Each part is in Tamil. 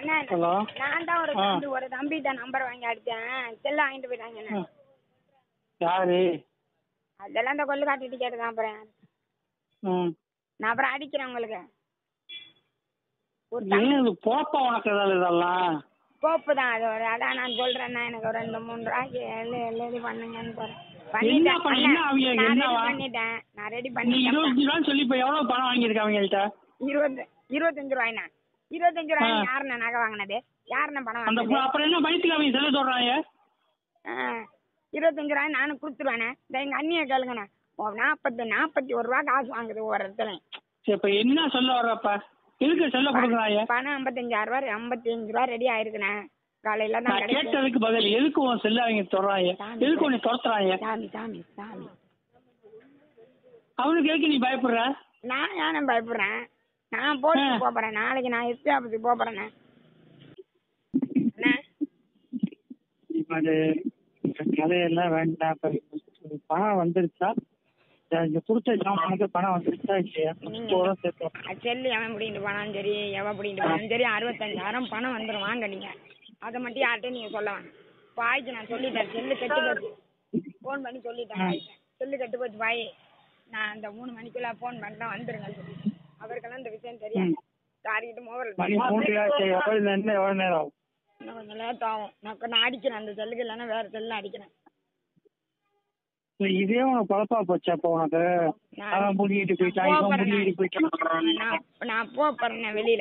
அண்ணா ஹலோ நான் தான் ஒரு ஆ. தம்பி ஒரு தம்பிகிட்ட நம்பர் வாங்கி அடிச்சேன் செல்ல வாங்கிட்டு போயிட்டாங்க அண்ணா. யாரு அதெல்லாம் இந்த கொள்ளு காட்டி டிக்கெட் தான் அப்புறம் ம் நான் அப்புறம் அடிக்கிறேன் உங்களுக்கு ஒரு தம்பி என்ன இது போப்பா உனக்கு ஏதாவது இதெல்லாம் கோப்பு தான் அது ஒரு அதான் நான் சொல்றேன்னா எனக்கு ஒரு ரெண்டு மூணு ரூபாய்க்கு எழுதி எழுதி பண்ணுங்கன்னு போறேன் என்ன பண்ணிட்டேன் பண்ண- அண்ணா, என்ன அவங்க நான் என்னவா? ரெடி பண்ணிட்டேன் நான் ரெடி நீ பண்ணிட்டேன் இருபத்தஞ்சு ரூபான்னு சொல்லி இப்போ எவ்வளோ பணம் வாங்கியிருக்க அவங்கள்ட்ட இருபது இருபத்தஞ்சு ரூபாய்ண்ணா இருபத்தஞ்சு ரூபாய் ஆ. யாருண்ணா நகை வாங்கினது யாருண்ணா பணம் அந்த வாங்கினது அப்புறம் என்ன பயத்துக்கு அவங்க சொல்ல சொல்கிறாங்க ஆ, இருபத்தஞ்சு ரூபாய் நானும் கொடுத்துருவேண்ணே இந்த எங்கள் அண்ணியை கேளுங்கண்ணே ஓ, நாற்பத்தி நாற்பத்தி ஒரு ரூபா காசு வாங்குது ஒரு இடத்துல சரி இப்போ என்ன சொல்ல வர்றப்ப எதுக்கு சொல்ல கொடுக்குறாங்க பணம் ஐம்பத்தஞ்சாயிரம் ரூபா ஐம்பத்தி அஞ்சு ரூபா ரெடி ஆயிருக்குண்ணே காலையில தான் நான் கிடைக்கும் கேட்டதுக்கு பதில் எதுக்கு உன் செல்ல அவங்க சொல்றாங்க எதுக்கு உன்னை துரத்துறாங்க சாமி சாமி சாமி அவனுக்கு எதுக்கு நீ பயப்படுற நான் ஏன்னு பயப்படுறேன் நான் போட்டு ஆ. போறேன் நாளைக்கு நான் எஸ்பி ஆஃபீஸுக்கு போறேண்ணே அண்ணே அது கதையெல்லாம் வேண்டாம் இப்ப பணம் வந்துருச்சா இந்த கொடுத்த ஜாமானுக்கு பணம் வந்துருச்சா இல்லையா நீங்க- முப்பது ரூபா சேர்த்தோம் அது செல்லு எவன் பிடிக்கிட்டு போனாலும் சரி எவன் பிடிக்கிட்டு போனாலும் சரி அறுபத்தஞ்சாயிரம் பணம் வந்துடும் வாங்க நீங்க அதை மட்டும் யார்கிட்டையும் நீங்க சொல்ல வேணாம் இப்போ ஆயிடுச்சு நான் சொல்லிட்டேன் செல்லு கெட்டு போச்சு ஃபோன் பண்ணி சொல்லிட்டேன் ஆயிடுச்சு செல்லு கெட்டு போச்சு பாய் நான் அந்த மூணு மணிக்குள்ள ஃபோன் பண்ணிட்டேன் வந்துருங்க சொல்லி அவருக்கெல்லாம் இந்த விஷயம் தெரியாது சாரிக்கிட்டு மணி மோகல் மூன்று சரி எவ்வளோ என்ன எவ்வளோ நேரம் ஆகும் இன்னும் கொஞ்சம் லேட் ஆகும் நான் நான் அடிக்கிறேன் அந்த செல்லுக்கு இல்லைன்னா வேற செல்லில் அடிக்கிறேன் இல்ல, இதே உனக்கு பழப்பா போச்சு அப்போ உனக்கு நான் அவன் முடிக்கிட்டு போயிட்டான் நான் இவன் போறேன் முடிக்கிட்டு போயிட்டான் நான் நான் போக போறேன் வெளியில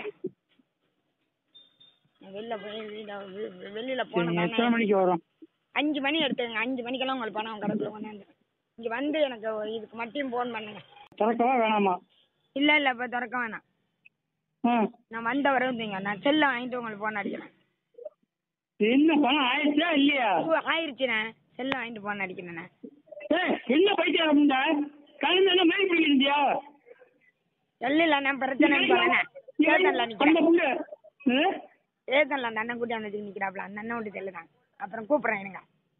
நான் வெளில போய் வீட வெ- வெளியில சரி, நீ எத்தனை போனேன் மணிக்கு வரும் அஞ்சு மணி எடுத்துக்கங்க அஞ்சு மணிக்கெல்லாம் உங்களுக்கு பணம் கணக்கில் கொண்டாந்து இங்க வந்து எனக்கு இதுக்கு மட்டும் ஃபோன் பண்ணுங்க திறக்கவா வேணாமா இல்ல இல்ல இப்ப திறக்க வேணாம் ம் நான் வந்த வரவுங்க நான் செல்லை வாங்கிட்டு உங்களுக்கு ஃபோன் அடிக்கிறேன் என்ன பணம் ஆயிடுச்சா இல்லையா ஓ, ஆயிருச்சுண்ணே செல்லை வாங்கிட்டு ஃபோன் அடிக்கிறேண்ணே ஏய், என்ன பைத்தியம் முண்டா கலந்து என்ன மேல் பிடிக்கிறியா செல்லு இல்லைண்ணே பிரச்சனை போறேண்ணே ஏதன்ல அந்த நிக்கிறேன் புண்டு ஆ? ஏதன்ல அந்த அண்ணன் கூட்டி வந்து நிக்கிறாப்ல அந்த அண்ணன் விட்டு செல்லுதான் அப்புறம் கூப்பிடுறேன் இருங்க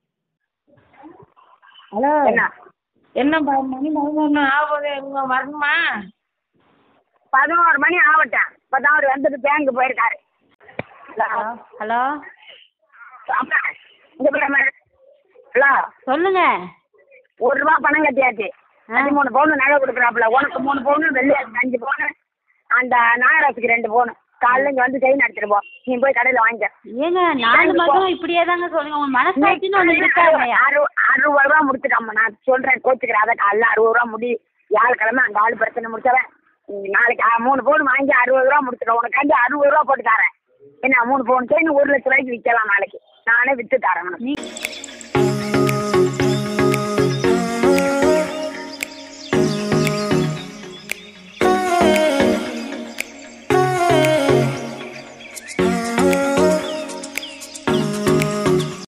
ஹலோ என்ன என்ன ப- மணி பதினொன்று ஆகுது இவங்க வரணுமா பதினோரு மணி ஆகட்டும் இப்பதான் அவர் வந்துட்டு பேங்க் போயிருக்காரு ஹலோ ஹலோ அப்பா, இங்க பாரும்மா. ஹலோ சொல்லுங்க ஒரு ரூபா பணம் கட்டியாச்சு பதிமூணு பவுன் நகை கொடுக்குறாப்புல உனக்கு மூணு பவுன் வெள்ளி அஞ்சு பவுன் அந்த நாகராசுக்கு ரெண்டு பவுன் காலைல இங்க வந்து செயின் எடுத்துட்டு போ நீ போய் கடையில வாங்கிக்க ஏங்க நாலு மாதம் இப்படியே தாங்க சொல்லுங்க உங்க மனசாட்சின்னு ஒன்று இருக்காங்க அறு- அறுபது ரூபா முடிச்சுட்டாம்மா நான் சொல்றேன் கோச்சுக்கிறேன் அதை காலைல அறுபது ரூபா முடி வியாழக்கிழமை அந்த ஆள் பிரச்சனை முடிச்சவன் நீ நாளைக்கு அ- மூணு பவுன் வாங்கி அறுபது ரூபா முடிச்சுக்க உனக்காண்டி அறுபது ரூபா போட்டு தரேன் என்ன மூணு பவுன் செயின் ஒரு லட்ச ரூபாய்க்கு விற்கலாம் நாளைக்கு நானே வித்து தரேன் உனக்கு. நீ